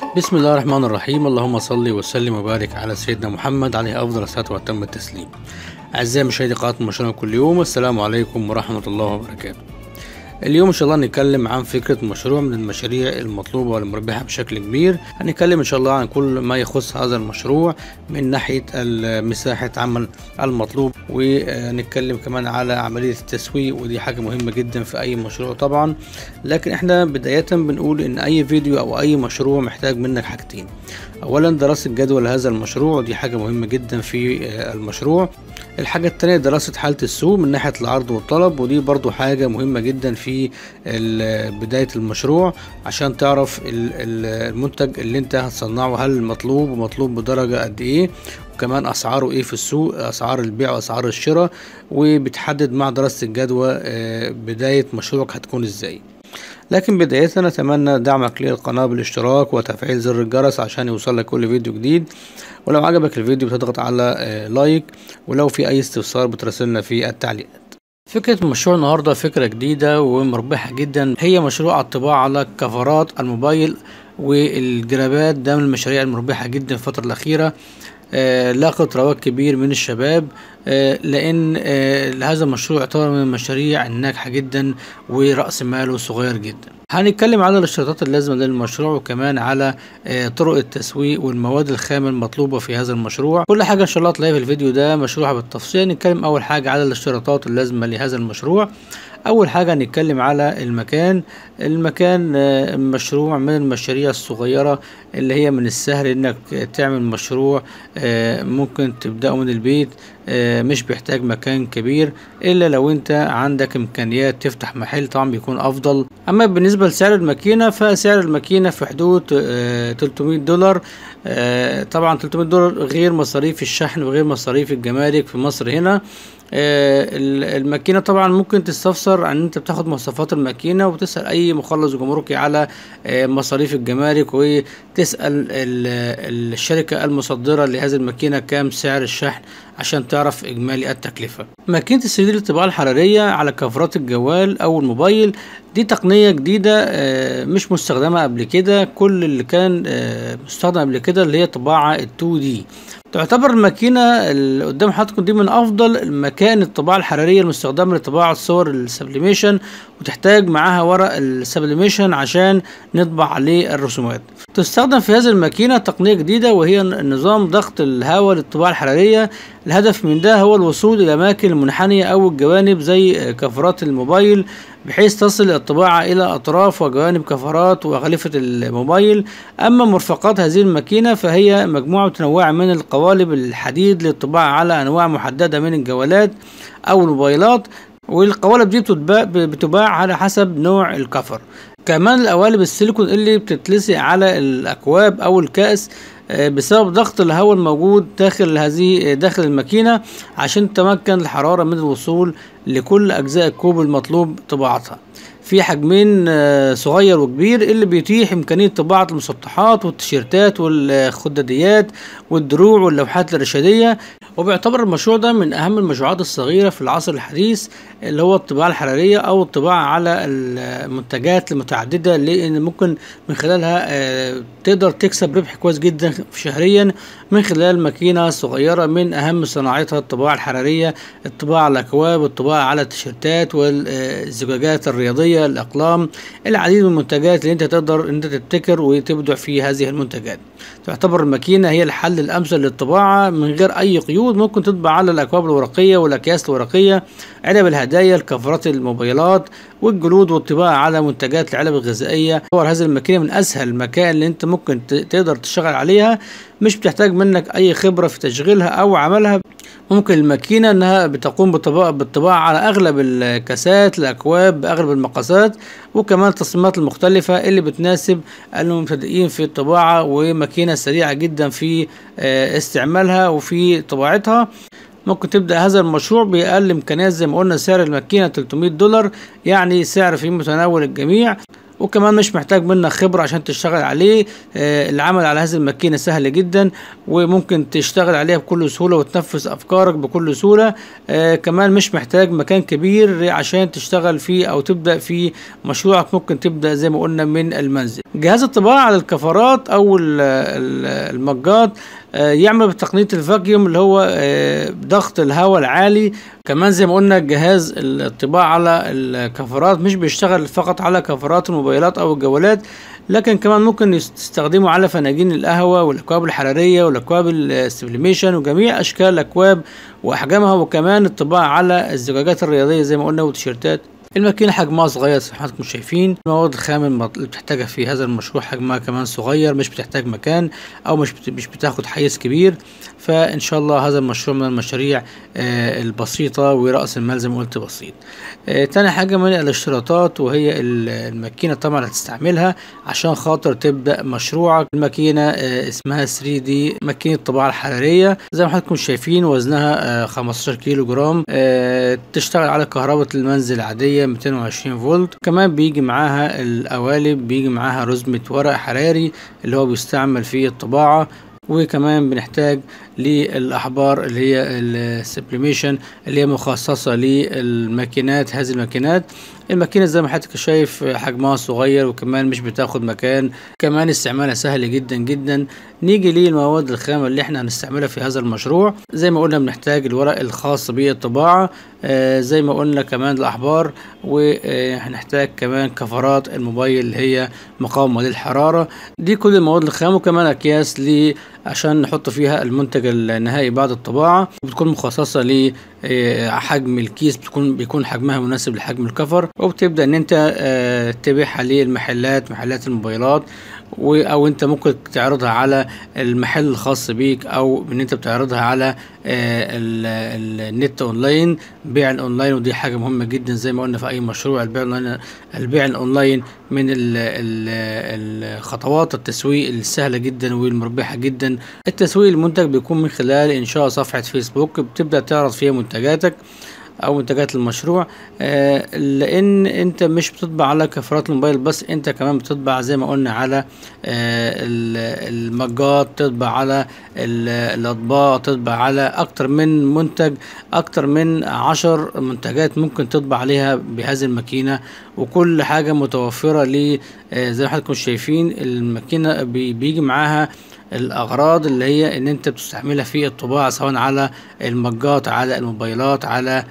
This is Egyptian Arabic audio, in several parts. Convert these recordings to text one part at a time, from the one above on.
بسم الله الرحمن الرحيم اللهم صل وسلم وبارك على سيدنا محمد عليه افضل الصلاه واتم التسليم اعزائي مشاهدي قناه مشروع كل يوم السلام عليكم ورحمه الله وبركاته اليوم ان شاء الله هنتكلم عن فكره مشروع من المشاريع المطلوبه والمربحه بشكل كبير هنتكلم ان شاء الله عن كل ما يخص هذا المشروع من ناحيه مساحه عمل المطلوب ونتكلم كمان على عمليه التسويق ودي حاجه مهمه جدا في اي مشروع طبعا لكن احنا بدايه بنقول ان اي فيديو او اي مشروع محتاج منك حاجتين اولا دراسه جدوى لهذا المشروع ودي حاجه مهمه جدا في المشروع الحاجة التانية دراسة حالة السوق من ناحية العرض والطلب ودي برضو حاجة مهمة جدا في بداية المشروع عشان تعرف المنتج اللي انت هتصنعه هل مطلوب ومطلوب بدرجة قد ايه وكمان اسعاره ايه في السوق اسعار البيع واسعار الشراء وبتحدد مع دراسة الجدوى بداية مشروعك هتكون ازاي لكن بداية أتمنى دعمك للقناة بالاشتراك وتفعيل زر الجرس عشان يوصلك كل فيديو جديد ولو عجبك الفيديو بتضغط على لايك ولو في أي استفسار بتراسلنا في التعليقات فكرة مشروع النهاردة فكرة جديدة ومربحة جدا هي مشروع الطباعة على كفرات الموبايل والجرابات ده من المشاريع المربحة جدا في الفترة الأخيرة آه لاقت رواج كبير من الشباب آه لان آه هذا المشروع يعتبر من المشاريع الناجحه جدا وراس ماله صغير جدا هنتكلم على الاشتراطات اللازمه للمشروع وكمان على طرق التسويق والمواد الخام المطلوبه في هذا المشروع كل حاجه ان شاء الله تلاقيها في الفيديو ده مشروحه بالتفصيل نتكلم اول حاجه على الاشتراطات اللازمه لهذا المشروع اول حاجه نتكلم على المكان المكان مشروع من المشاريع الصغيره اللي هي من السهل انك تعمل مشروع ممكن تبداه من البيت مش بيحتاج مكان كبير الا لو انت عندك امكانيات تفتح محل طبعا بيكون افضل اما بالنسبه لسعر الماكينه فسعر الماكينه في حدود 300 دولار طبعا 300 دولار غير مصاريف الشحن وغير مصاريف الجمارك في مصر هنا الماكينة طبعا ممكن تستفسر عن انت بتاخد مواصفات الماكينة وتسأل اي مخلص جمركي على مصاريف الجمارك وتسأل الشركة المصدرة لهذه الماكينة كام سعر الشحن عشان تعرف اجمالي التكلفة ماكينة السرير للطباعة الحرارية على كفرات الجوال او الموبايل دي تقنية جديدة مش مستخدمة قبل كده كل اللي كان مستخدم قبل كده اللي هي طباعة ال 2 دي تعتبر الماكينة اللي قدام حضراتكم دي من أفضل مكان الطباعة الحرارية المستخدمة لطباعة صور السبليميشن وتحتاج معاها ورق السبليميشن عشان نطبع عليه الرسومات تستخدم في هذه الماكينة تقنية جديدة وهي نظام ضغط الهواء للطباعة الحرارية الهدف من ده هو الوصول إلى أماكن المنحنية أو الجوانب زي كفرات الموبايل بحيث تصل الطباعة إلى أطراف وجوانب كفرات وأغلفة الموبايل أما مرفقات هذه الماكينة فهي مجموعة متنوعة من القوالب الحديد للطباعة على أنواع محددة من الجوالات أو الموبايلات والقوالب دي بتتباع, بتباع على حسب نوع الكفر كمان القوالب السيليكون اللي بتتلصق على الأكواب أو الكأس بسبب ضغط الهواء الموجود داخل هذه داخل الماكينة عشان تمكن الحرارة من الوصول لكل أجزاء الكوب المطلوب طباعتها في حجمين صغير وكبير اللي بيتيح إمكانية طباعة المسطحات والتيشيرتات والخداديات والدروع واللوحات الإرشادية وبيعتبر المشروع ده من أهم المشروعات الصغيرة في العصر الحديث اللي هو الطباعة الحرارية أو الطباعة على المنتجات المتعددة لأن ممكن من خلالها تقدر تكسب ربح كويس جدا شهريا من خلال ماكينة صغيرة من أهم صناعتها الطباعة الحرارية الطباعة على الأكواب الطباعة على التيشيرتات والزجاجات الرياضية الأقلام العديد من المنتجات اللي أنت تقدر أنت تبتكر وتبدع في هذه المنتجات تعتبر الماكينة هي الحل الأمثل للطباعة من غير أي قيود ممكن تطبع على الأكواب الورقية والأكياس الورقية علب الهدايا الكفرات الموبايلات والجلود والطباعة على منتجات العلب الغذائية هذه الماكينة من أسهل المكان اللي أنت ممكن تقدر تشتغل عليها مش بتحتاج منك أي خبرة في تشغيلها أو عملها ممكن الماكينة انها بتقوم بالطباعة, بالطباعة على اغلب الكاسات الاكواب باغلب المقاسات وكمان التصميمات المختلفة اللي بتناسب المبتدئين في الطباعة وماكينة سريعة جدا في استعمالها وفي طباعتها ممكن تبدا هذا المشروع باقل امكانيات زي ما قلنا سعر الماكينه 300 دولار يعني سعر في متناول الجميع وكمان مش محتاج منك خبرة عشان تشتغل عليه آه، العمل على هذه الماكينة سهل جدا وممكن تشتغل عليها بكل سهولة وتنفذ أفكارك بكل سهولة آه، كمان مش محتاج مكان كبير عشان تشتغل فيه أو تبدأ في مشروعك ممكن تبدأ زي ما قلنا من المنزل جهاز الطباعة على الكفرات أو ال- ال- المجات آه، يعمل بتقنية الفاكيوم اللي هو آه، ضغط الهواء العالي كمان زي ما قلنا جهاز الطباعة على الكفرات مش بيشتغل فقط على كفرات الموبايلات أو الجوالات لكن كمان ممكن يست- تستخدمه على فناجين القهوة والأكواب الحرارية والأكواب السبليميشن وجميع أشكال الأكواب وأحجامها وكمان الطباعة على الزجاجات الرياضية زي ما قلنا والتيشيرتات الماكينة حجمها صغير زي ما حضراتكم شايفين المواد الخام المط- اللي بتحتاجها في هذا المشروع حجمها كمان صغير مش بتحتاج مكان او مش بت- مش بتاخد حيز كبير فان شاء الله هذا المشروع من المشاريع آه، البسيطة ورأس المال زي ما قلت بسيط آه، تاني حاجة من الاشتراطات وهي ال- الماكينة طبعا اللي هتستعملها عشان خاطر تبدأ مشروعك الماكينة آه، اسمها 3D ماكينة الطباعة الحرارية زي ما حضراتكم شايفين وزنها آه، 15 كيلو جرام آه، تشتغل على كهرباء المنزل العادية 220 فولت كمان بيجي معاها القوالب بيجي معاها رزمة ورق حراري اللي هو بيستعمل في الطباعة وكمان بنحتاج للأحبار اللي هي السبليميشن اللي هي مخصصة للماكينات هذه الماكينات الماكينة زي ما حضرتك شايف حجمها صغير وكمان مش بتاخد مكان كمان استعمالها سهل جدا جدا نيجي للمواد الخام اللي احنا هنستعملها في هذا المشروع زي ما قلنا بنحتاج الورق الخاص بالطباعة آه زي ما قلنا كمان الأحبار وهنحتاج كمان كفرات الموبايل اللي هي مقاومة للحرارة دي كل المواد الخام وكمان أكياس ل عشان نحط فيها المنتج النهائي بعد الطباعة بتكون مخصصة لحجم الكيس بتكون بيكون حجمها مناسب لحجم الكفر وبتبدأ ان انت آه، تبيعها للمحلات محلات الموبايلات و- او انت ممكن تعرضها على المحل الخاص بيك او ان انت بتعرضها على آه، ال- ال- النت اونلاين بيع الاونلاين ودي حاجه مهمه جدا زي ما قلنا في اي مشروع البيع الاونلاين البيع الاونلاين من ال- ال- الخطوات التسويق السهله جدا والمربحه جدا التسويق المنتج بيكون من خلال انشاء صفحه فيسبوك بتبدا تعرض فيها منتجاتك او منتجات المشروع آه، لان انت مش بتطبع على كفرات الموبايل بس انت كمان بتطبع زي ما قلنا على آه، ال- المجات تطبع على ال- الاطباق تطبع على اكتر من منتج اكتر من عشر منتجات ممكن تطبع عليها بهذه الماكينة وكل حاجة متوفرة ل آه، زي ما حضراتكم شايفين الماكينة بي- بيجي معاها الاغراض اللي هي ان انت بتستعملها في الطباعة سواء على المجات على الموبايلات على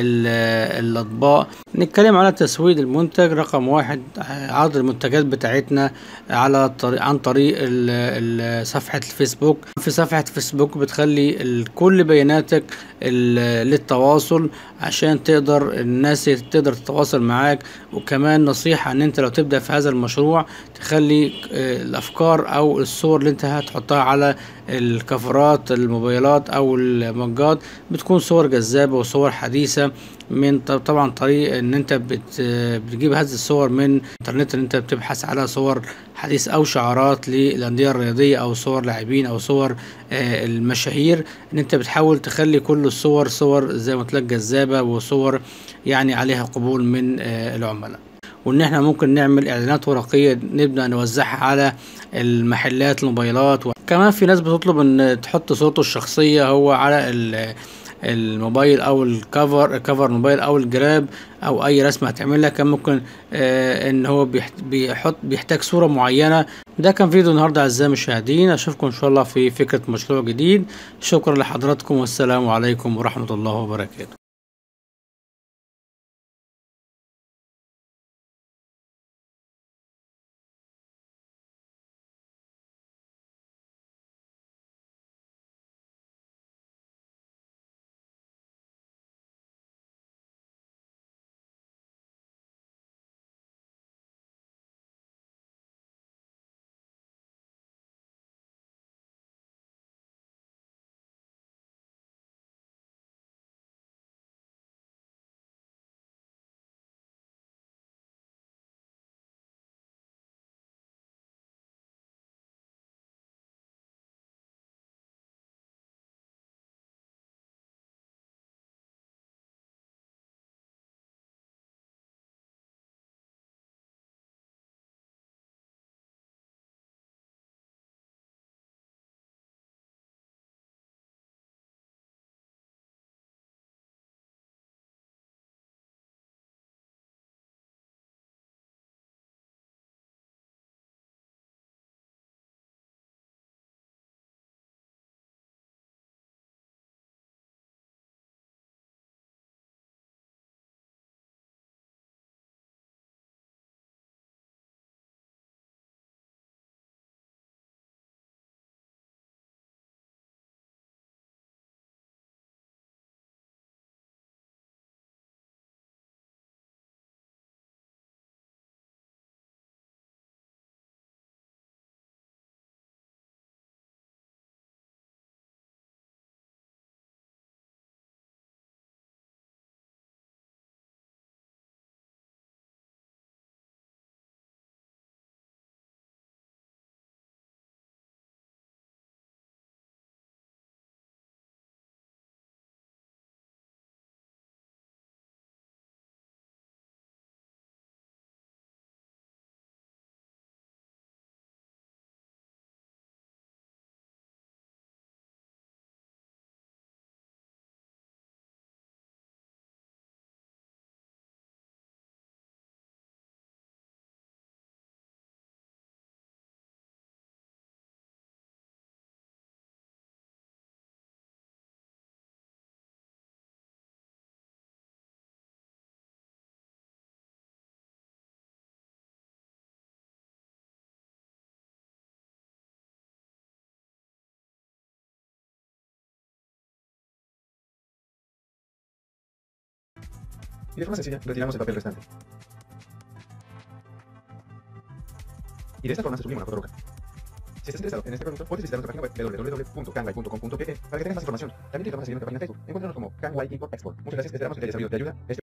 ال- الاطباق نتكلم على تسويق المنتج رقم واحد آه، عرض المنتجات بتاعتنا على طريق عن طريق ال- ال- صفحة الفيسبوك في صفحة فيسبوك بتخلي ال- كل بياناتك ال- للتواصل عشان تقدر الناس تقدر تتواصل معاك وكمان نصيحة ان انت لو تبدأ في هذا المشروع تخلي آه، الافكار او الصور اللي انت هتحطها على الكفرات الموبايلات او المجات بتكون صور جذابة وصور حديثة من ط- طبعا طريق ان انت بت بتجيب هذه الصور من انترنت ان انت بتبحث على صور حديث او شعارات للانديه الرياضيه او صور لاعبين او صور آه، المشاهير ان انت بتحاول تخلي كل الصور صور زي ما قلت لك جذابه وصور يعني عليها قبول من آه، العملاء وان احنا ممكن نعمل اعلانات ورقيه نبدا نوزعها على المحلات الموبايلات وكمان في ناس بتطلب ان تحط صورته الشخصيه هو على ال- الموبايل او الكفر كفر الموبايل او الجراب او اي رسمه هتعملها كان ممكن آه ان هو بيحت- بيحط بيحتاج صوره معينه ده كان فيديو النهارده اعزائي المشاهدين اشوفكم ان شاء الله في فكره مشروع جديد شكرا لحضراتكم والسلام عليكم ورحمه الله وبركاته Y de forma sencilla retiramos el papel restante. Y de esta forma se sublima una foto roja. Si estás interesado en este producto, puedes visitar nuestra página web www.canway.com.pe para que tengas más información. También te invitamos a seguir nuestra página de Facebook. Encuéntranos como Canway Import Export. Muchas gracias, esperamos que te haya servido de ayuda.